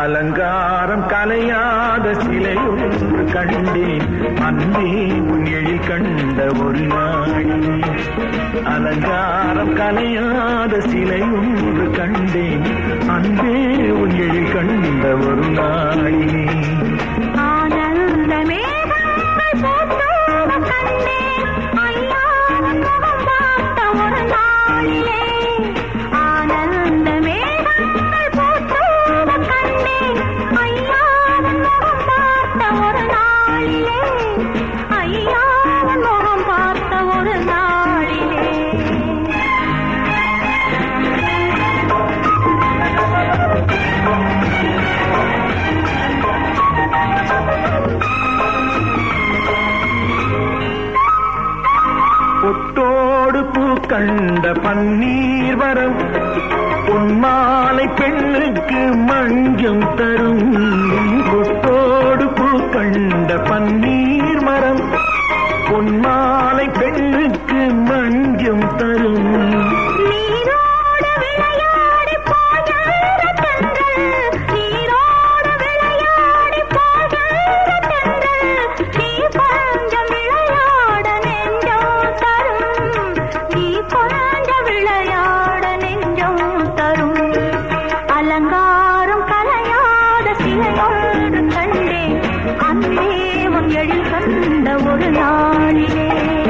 அலங்காரம் கலையாத சிலையொன்று கண்டேன் அன்பே உன் எழில் கண்ட ஒரு நாளிலே அலங்காரம் கலையாத சிலையொன்று கண்டேன் அன்பே உன் எழில் கண்ட ஒரு நாளிலே ஆனந்த மேகங்கள் போற்றோட கண்டேன் ஐயாவின் முகம் பார்த்த ஒரு நாளிலே ஆனந்த மேகங்கள் போற்றோட கண்டேன் ஐயாவின் முகம் பார்த்த ஒரு நாளிலே ஐயாவின் முகம் பார்த்த ஒரு நாளிலே பொட்டோடு பூ கண்ட பன்னீர் வரம் பொன்மாலை பெண்ணுக்கு மஞ்சம் தரும் பொட்டோடு பூ கண்ட பன்னீர் மரம் பொன்மாலை பெண்ணுக்கு மஞ்சம் தரும் நீரோடு விளையாடி போகின்ற தென்றல் நீரோடு விளையாடி போகின்ற தென்றல் நீ கொஞ்சம் விளையாட நெஞ்சம் தரும் நீ கொஞ்சம் விளையாட நெஞ்சம் தரும் அலங்காரம் கலையாத சிலையொன்று கண்டேன் அன்பே உன் எழில் கண்ட ஒரு நாளிலே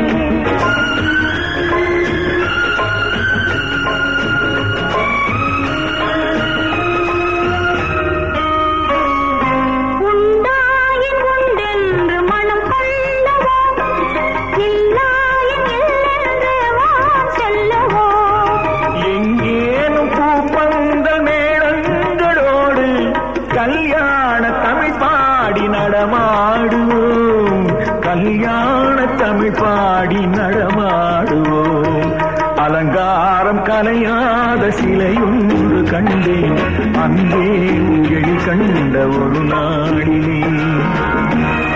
உண்டாயின் உண்டென்று மனம் கொள்ளவோ இல்லாயின் இல்லென்று வான் செல்லவோ எங்கேனும் பூப்பந்த மேளங்களோடு கல்யாண தமிழ் பாடி நடமாடுவோம் கல்யாண தமிழ் பாடி நடமாடுவோம் அலங்காரம் கலையாத சிலையொன்று கண்டேன் அன்பே உங்கள் கண்ட ஒரு நாளிலே